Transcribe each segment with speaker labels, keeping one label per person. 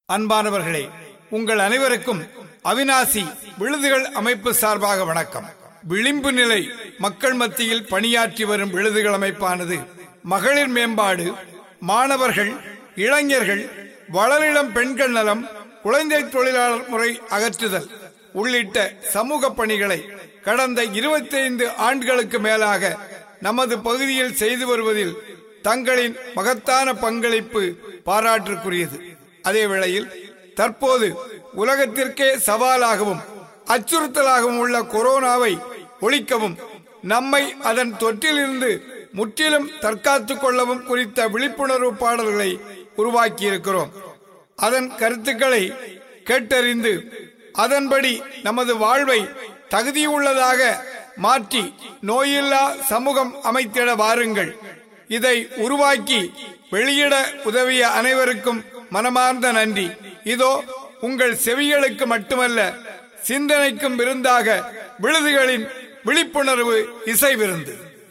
Speaker 1: அன்பானவர்களே உங்கள் அனைவருக்கும் அவினாசி விழுதுகள் அமைப்பு சார்பாக வணக்கம் விளிம்பு நிலை மக்கள் மத்தியில் பணியாற்றி வரும் விழுதுகள் அமைப்பானது மகளிர் மேம்பாடு மாணவர்கள் இளைஞர்கள் வளரிளம் பெண்கள் நலம் குழந்தை தொழிலாளர் முறை அகற்றுதல் உள்ளிட்ட சமூக பணிகளை கடந்த 25 ஆண்டுகளுக்கு மேலாக நமது பகுதியில் செய்து வருவதில் தங்களின் மகத்தான பங்களிப்பு பாராட்டுக்குரியது அதே வேளையில் தற்போது உலகத்திற்கே சவாலாகவும் அச்சுறுத்தலாகவும் உள்ள கொரோனாவை ஒழிக்கவும் நம்மை அதன் தொற்றிலிருந்து முற்றிலும் தற்காத்துக் கொள்ளவும் குறித்த விழிப்புணர்வு பாடல்களை உருவாக்கியிருக்கிறோம் அதன் கருத்துக்களை கேட்டறிந்து அதன்படி நமது வாழ்வை தகுதியுள்ளதாக மாற்றி நோயில்லா சமூகம் அமைத்திட வாருங்கள் இதை உருவாக்கி வெளியிட உதவிய அனைவருக்கும் மனமார்ந்த நன்றி இதோ உங்கள் செவிகளுக்கு மட்டுமல்ல சிந்தனைக்கும் விருந்தாக விழுதுகளின் விழிப்புணர்வு இசை விருந்து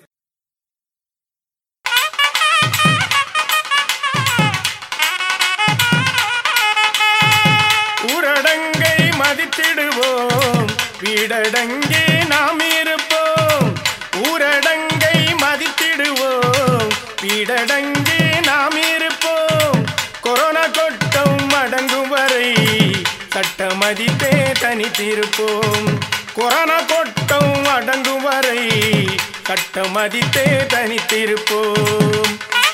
Speaker 2: ஊரடங்கை மதித்திடுவோம் வீடடங்கே நாம் இருப்போம் ஊரடங்கை மதித்திடுவோம் வீடடங்கே நாம் இருப்போம் கொரோனா கொட்டம் அடங்கும் வரை சட்ட மதித்தே தனித்திருப்போம் கொரோனா கொட்டம் அடங்கும் வரை சட்ட மதித்தே தனித்திருப்போம்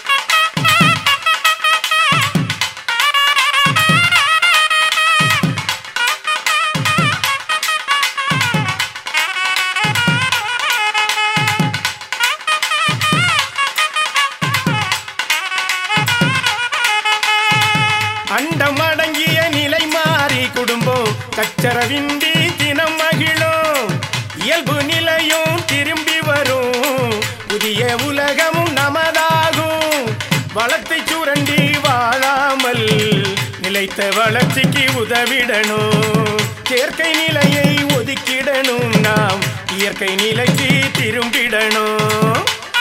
Speaker 2: அண்டம் அடங்கிய நிலை மாறி குடும்பம் கச்சரவின்றி தினம் மகிழும் இயல்பு நிலையும் திரும்பி வரும் புதிய உலகமும் நமதாகும் வளத்தை சுரண்டி வாழாமல் நிலைத்த வளர்ச்சிக்கு உதவிடணும் செயற்கை நிலையை ஒதுக்கிடணும் நாம் இயற்கை நிலைக்கு திரும்பிடணும்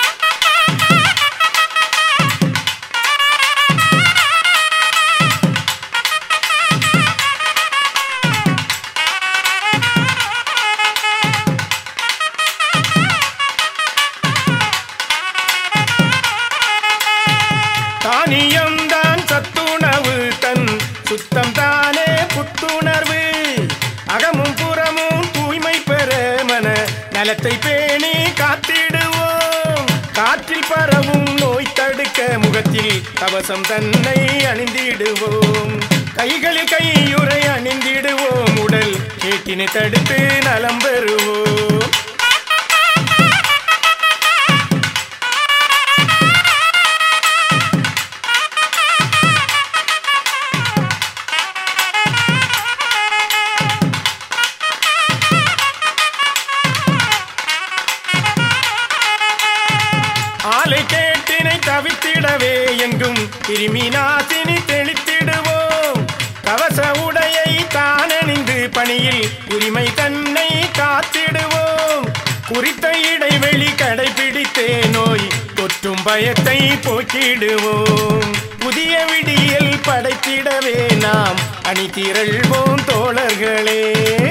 Speaker 2: தானியம் தான் சத்துணவு தன் சுத்தம் தானே புத்துணர்வு அகமும் புறமும் தூய்மை பெற மன நலத்தை பேணி காத்திடுவோம் காற்றில் பரவும் நோய் தடுக்க முகத்தில் கவசம் தன்னை அணிந்திடுவோம் கைகளில் கையுறை அணிந்திடுவோம் உடல் கேட்டினை தடுத்து நலம் பெறுவோம் ஆலை கேட்டினை தவித்திடவே எங்கும் கிருமி நாசினி தெளித்திடுவோம் கவச உடையை தானணிந்து பணியில் உரிமை தன்னை காத்திடுவோம் குறித்த இடைவெளி கடைபிடித்தே நோய் தொற்றும் பயத்தை போக்கிடுவோம் புதிய விடியல் படைத்திடவே நாம் அணி திரள்வோம் தோழர்களே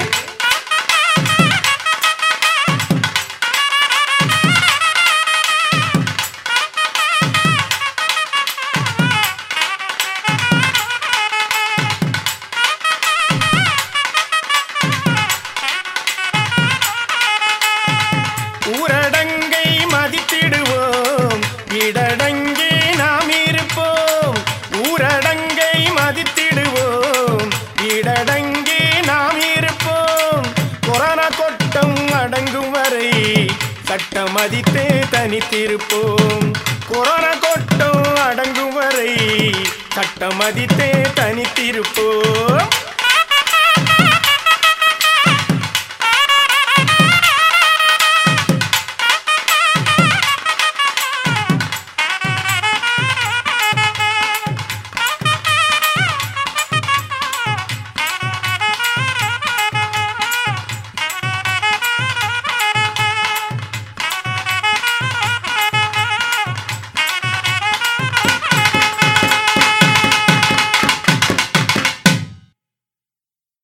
Speaker 2: ஊரடங்கை மதித்திடுவோம் இடடங்கே நாம் இருப்போம் ஊரடங்கை மதித்திடுவோம் இடடங்கே நாம் இருப்போம் கொரோனா கொட்டம் அடங்கும் வரை சட்டம் மதித்தே தனித்திருப்போம் கொரோனா கொட்டம் அடங்கும் வரை சட்டம் மதித்தே தனித்திருப்போம்